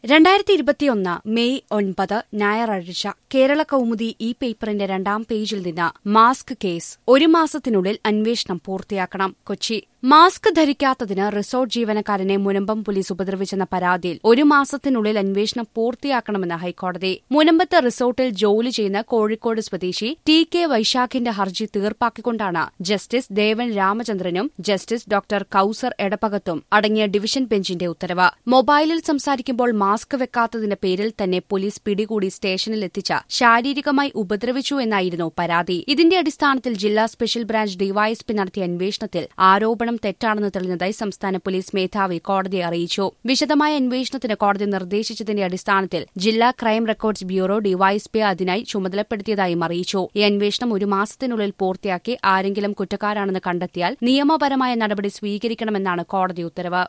രണ്ടായിരത്തി ഇരുപത്തിയൊന്ന് മെയ് ഒൻപത് ഞായറാഴ്ച കേരള കൗമുദി ഈ പേപ്പറിന്റെ രണ്ടാം പേജിൽ നിന്ന് മാസ്ക് കേസ് ഒരു മാസത്തിനുള്ളിൽ അന്വേഷണം പൂർത്തിയാക്കണം കൊച്ചി മാസ്ക് ധരിക്കാത്തതിന് റിസോർട്ട് ജീവനക്കാരനെ മുനമ്പം പോലീസ് ഉപദ്രവിച്ചെന്ന പരാതിയിൽ ഒരു മാസത്തിനുള്ളിൽ അന്വേഷണം പൂർത്തിയാക്കണമെന്ന് ഹൈക്കോടതി മുനമ്പത്ത് റിസോർട്ടിൽ ജോലി ചെയ്യുന്ന കോഴിക്കോട് സ്വദേശി ടി കെ വൈശാഖിന്റെ ഹർജി തീർപ്പാക്കിക്കൊണ്ടാണ് ജസ്റ്റിസ് ദേവൻ രാമചന്ദ്രനും ജസ്റ്റിസ് ഡോക്ടർ കൌസർ എടപ്പകത്തും അടങ്ങിയ ഡിവിഷൻ ബെഞ്ചിന്റെ ഉത്തരവ് മൊബൈലിൽ സംസാരിക്കുമ്പോൾ മാസ്ക് വെക്കാത്തതിന്റെ പേരിൽ തന്നെ പോലീസ് പിടികൂടി സ്റ്റേഷനിൽ എത്തിച്ച ശാരീരികമായി ഉപദ്രവിച്ചു എന്നായിരുന്നു പരാതി ഇതിന്റെ അടിസ്ഥാനത്തിൽ ജില്ലാ സ്പെഷ്യൽ ബ്രാഞ്ച് ഡിവൈഎസ്പി നടത്തിയ അന്വേഷണത്തിൽ ആരോപണം തെറ്റാണെന്ന് തെളിഞ്ഞതായി സംസ്ഥാന പോലീസ് മേധാവി കോടതിയെ അറിയിച്ചു വിശദമായ അന്വേഷണത്തിന് കോടതി നിർദ്ദേശിച്ചതിന്റെ അടിസ്ഥാനത്തിൽ ജില്ലാ ക്രൈം റെക്കോർഡ്സ് ബ്യൂറോ ഡിവൈഎസ്പിയെ അതിനായി ചുമതലപ്പെടുത്തിയതായും അറിയിച്ചു ഈ അന്വേഷണം ഒരു മാസത്തിനുള്ളിൽ പൂർത്തിയാക്കി ആരെങ്കിലും കുറ്റക്കാരാണെന്ന് കണ്ടെത്തിയാൽ നിയമപരമായ നടപടി സ്വീകരിക്കണമെന്നാണ് കോടതി ഉത്തരവ്